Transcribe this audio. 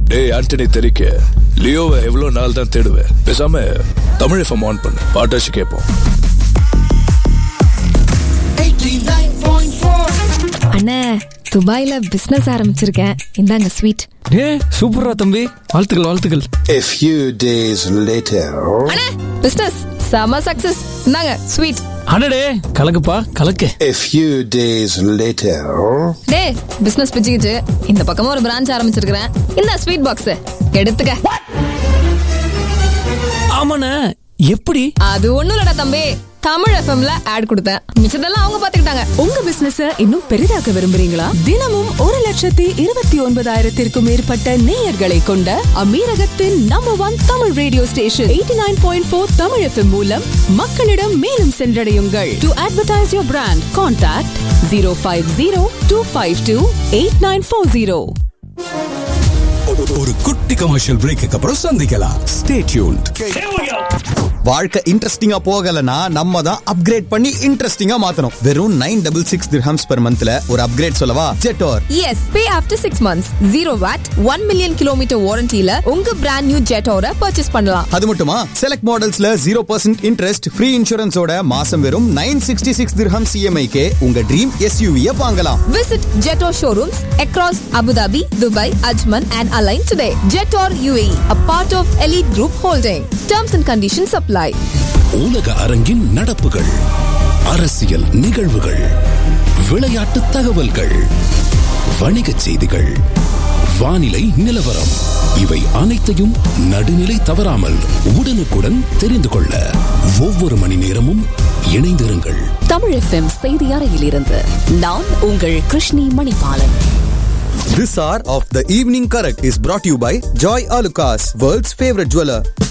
டேய் ஆண்டனி தெரிக்க லியோவை எவ்வளவு நாள் தான் தேடுவேன் பேசாம தமிழ் எஃப்எம் ஆன் பண்ணு பாட்டாச்சு கேட்போம் 89.4 அண்ணே துபாயில பிசினஸ் ஆரம்பிச்சிருக்கேன் இந்தாங்க ஸ்வீட் ஏ சூப்பரா தம்பி வாழ்த்துக்கள் வாழ்த்துக்கள் A few days later, அண்ணே பிசினஸ் செம சக்சஸ் இந்தாங்க ஸ்வீட் அடடே கலக்குப்பா கலக்கு a few days later, டே பிசினஸ் பிச்சுக்கிச்சு இந்த பக்கமா ஒரு பிரான்ச் ஆரம்பிச்சிருக்கிறேன் இந்த ஸ்வீட் பாக்ஸ் எடுத்துக்க ஆமாண்ணே எப்படி அது ஒண்ணும் இல்லடா தம்பி தமிழ் எஃப்எம்ல ஆட் கொடுத்தேன் மிச்சதெல்லாம் அவங்க பாத்துக்கிட்டாங்க உங்க பிசினஸ் இன்னும் பெரிதாக்க விரும்புறீங்களா தினமும் ஒரு லட்சத்தி இருபத்தி ஒன்பதாயிரத்திற்கும் மேற்பட்ட நேயர்களை கொண்ட அமீரகத்தின் number one Tamil radio station eighty nine point four Tamil FM மூலம் மக்களிடம் மேலும் சென்றடையுங்கள் to advertise your brand contact zero five zero two five two eight nine four zero ஒரு குட்டி கமர்ஷியல் பிரேக்கு அப்புறம் சந்திக்கலாம் ஸ்டே டியூன்ட் வாழ்க்கை இன்ட்ரெஸ்டிங்கா போகலனா நம்ம தான் அப்கிரேட் பண்ணி இன்ட்ரெஸ்டிங்கா மாத்தணும் வெறும் nine double six dirhams per மந்த்ல ஒரு அப்கிரேட் சொல்லவா Jetour S pay after six months zero what one million kilometre வாரண்டியில உங்க பிராண்ட் நியூ ஜெட்டோர பர்ச்சேஸ் பண்ணலாம் அது மட்டுமா செலக்ட் மாடல்ஸ்ல ஜீரோ பர்சன்ட் இன்ட்ரெஸ்ட் ஃப்ரீ இன்சூரன்ஸோட மாசம் வெறும் நைன் சிக்ஸ்டி சிக்ஸ் திர்ஹம் சிஎம்ஐக்கே உங்க ட்ரீம் எஸ்யூவிய வாங்கலாம் Visit Jetor showrooms across Abu Dhabi, Dubai, Ajman and Align today. Jetor UAE, a part of Elite Group Holding. Terms and conditions apply. உலக அரங்கின் நடப்புகள் அரசியல் நிகழ்வுகள் விளையாட்டு தகவல்கள் வணிகச் செய்திகள் வானிலை நிலவரம் இவை அனைத்தையும் நடுநிலை தவறாமல் உடனுக்குடன் தெரிந்து கொள்ள ஒவ்வொரு மணி நேரமும் இணைந்திருங்கள் தமிழ் எஃப்எம் செய்தி அறையிலிருந்து நான் உங்கள் Krishni Manibalan This hour of the evening correct is brought to you by Joy Alucas, world's favorite jeweler.